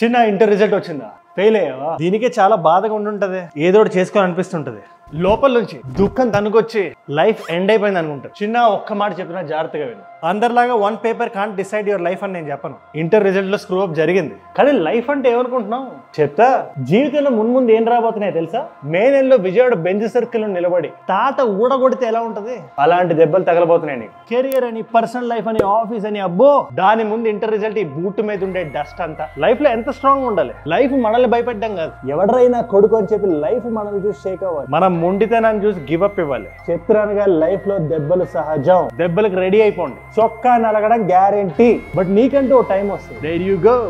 చిన్న inter result వచ్చిందా fail అయ్యావా దీనికే చాలా బాధగా ఉండుంటది ఏదో ఒకటి చేసుకోవాలి అనిపిస్తుంటది లోపల నుంచి దుఃఖం తనుకొచ్చి లైఫ్ ఎండ్ అయిపోయింది అనుకుంటారు చిన్న ఒక్క మాట చెప్పినా జాగ్రత్తగా విను అందరిలాగా one paper can't decide your life అని నేను చెప్పను ఇంటర్ రిజల్ట్ లో స్క్రూ అప్ జరిగింది కానీ లైఫ్ అంటే ఏమనుకుంటున్నావు చెప్తా జీవితంలో మున్ముందు ఏం రాబోతున్నాయి తెలుసా మే నెలలో విజయవాడ బెంచ్ సర్కిల్ నిలబడి తాత ఊడగొడితే ఎలా ఉంటది అలాంటి దెబ్బలు తగలబోతున్నాయి నీకు కెరియర్ అని పర్సనల్ లైఫ్ అని ఆఫీస్ అని అబ్బో దాని ముందు ఇంటర్ రిజల్ట్ ఈ బూట్ మీద ఉండే డస్ట్ అంతా లైఫ్ లో ఎంత స్ట్రాంగ్ ఉండాలి లైఫ్ మనల్ని భయపెట్టడం కాదు ఎవడరైనా కొడుకు అని చెప్పి లైఫ్ మనల్ని చూసి షేక్ అవ్వాలి మనం మొండితనాన్ని చూసి గివ్ అప్ ఇవ్వాలి చెప్తున్నానుగా లైఫ్ లో దెబ్బలు సహజం దెబ్బలకు రెడీ అయిపోండి చొక్కా నలగడం గ్యారెంటీ బట్ నీకంటూ ఓ టైం వస్తుంది దేర్ యూ గో